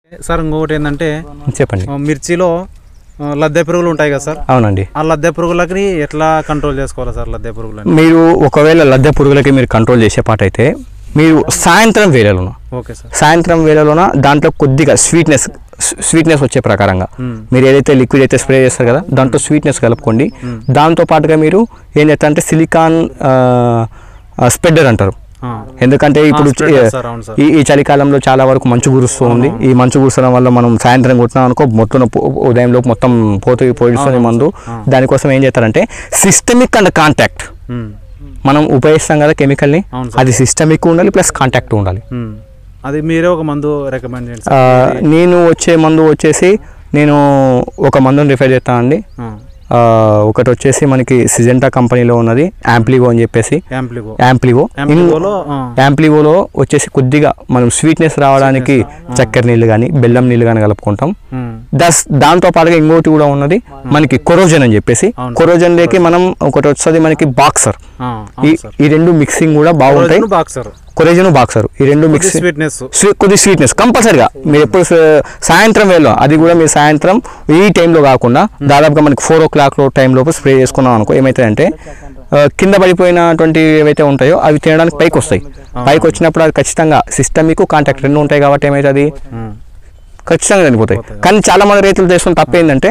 Sir ఇంకొకటి ఏంటంటే చెప్పండి ఆ, మిర్చిలో ఆ, లద్దె పురుగులు ఉంటాయి కదా సార్ అవునండి ఆ లద్దె పురుగులకి ఎట్లా కంట్రోల్ చేసుకోవాలి సార్ లద్దె పురుగులని మీరు ఒకవేళ లద్దె పురుగులకి మీరు కంట్రోల్ చేసే పాట అయితే మీరు సాయంత్రం వేళలోన ఓకే సార్ సాయంత్రం వేళలోన దాంట్లో కొద్దిగా స్వీట్నెస్ స్వీట్నెస్ వచ్చే ప్రకారంగా మ్మ్. మీరు ఏదైతే లిక్విడ్ అయితే స్ప్రే చేస్తారు కదా దాంట్లో స్వీట్నెస్ కలుపుకోండి దాంతో పాటుగా మీరు ఏం చేస్తారంటే సిలికాన్ స్ప్రెడర్ అంటారు ఆ. ఎందుకంటే ఇప్పుడు spreader, sir, అవును, sir. ఈ ఈ చలికాలంలో చాలా వరకు మంచు కురుస్తూ ఉంది ఈ మంచు కురసడం వల్ల మనం సాయంత్రం కొట్టినాం అనుకో మొత్తం ఉదయంలో మొత్తం పోతు పోయిస్తుంది మందు దానికోసం ఏం చేస్తారంటే సిస్టమిక్ అండ్ కాంటాక్ట్ ఉమ్. మనం ఉపయోగిస్తాం కదా కెమికల్ని అవును సార్. అది సిస్టమిక్ ఉండాలి ప్లస్ కాంటాక్ట్ ఉండాలి ఉమ్. అది మీరే ఒక మందు రికమెండ్ చేయండి ఆ, సార్ నేను వచ్చే మందు వచ్చేసి నేను ఒక మందుని రిఫర్ చేస్తానండి ఆ. ఆ, ఒకటి వచ్చేసి మనకి సిజెంటా కంపెనీలో ఉన్నది యాంప్లివో అని చెప్పేసి యాంప్లిగో యాంప్లివో యాంప్లిగోలో ఆ. యాంప్లివోలో వచ్చేసి కొద్దిగా మనం స్వీట్నెస్ రావడానికి చక్కెర నీళ్ళు కానీ బెల్లం నీళ్ళు కానీ కలుపుకుంటాం ఉమ్. దస్ దాంతో పాటుగా ఇంకోటి కూడా ఉన్నది మనకి కొరోజన్ అని చెప్పేసి అవును. కొరోజన్ లేకి మనం ఒకటి వస్తుంది మనకి బాక్సర్ ఆ, ఈ అవును సార్ ఈ రెండు మిక్సింగ్ కూడా బాగుంటాయి రోజును బాక్సర్ కొరేజన్ బాక్సర్ ఈ రెండు మిక్స్ స్వీట్నెస్ కొద్ది స్వీట్నెస్ కంపల్సరిగా మీరు ఎప్పుడు స- సాయంత్రం వేళ అది కూడా మీరు సాయంత్రం ఈ టైంలో కాకుండా దాదాపుగా మనకి ఫోర్ ఓ క్లాక్ టైం లోపు స్ప్రే చేసుకున్నాం అనుకో ఏమవుతుందంటే ఆ, కింద పడిపోయినటువంటి ఏవైతే ఉంటాయో అవి తినడానికి పైకి వస్తాయి పైకి వచ్చినప్పుడు అది ఖచ్చితంగా సిస్టమిక్ కాంటాక్ట్ రెండు ఉంటాయి కాబట్టి ఏమవుతుంది ఖచ్చితంగా చనిపోతాయి కానీ చాలా మంది రైతులు చేస్తున్న తప్పు ఏంటంటే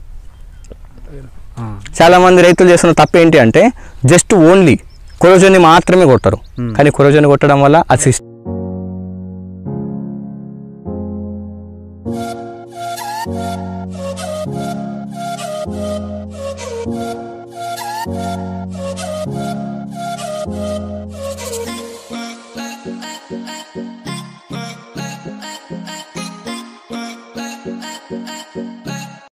చాలా మంది రైతులు చేస్తున్న తప్పు ఏంటి అంటే జస్ట్ ఓన్లీ కొరోజన్ని మాత్రమే కొడతారు కానీ కొరోజన్ని కొట్టడం వల్ల అది సిస్-